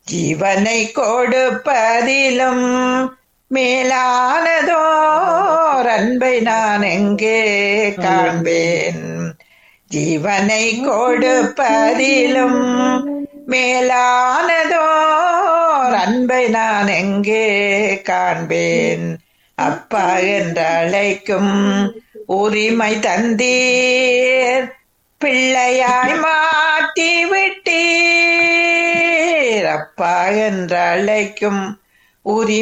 ஜீவனை கொடுப்பதிலும் மேலானதோர் அன்பை நான் எங்கே காண்பேன் ஜீவனை கொடுப்பதிலும் மேலானதோர் அன்பை நான் எங்கே காண்பேன் அப்பா என்று அழைக்கும் உரிமை தந்தீர் பிள்ளையாய் மாற்றி விட்டீர் அப்பா என்று அழைக்கும் உரிமை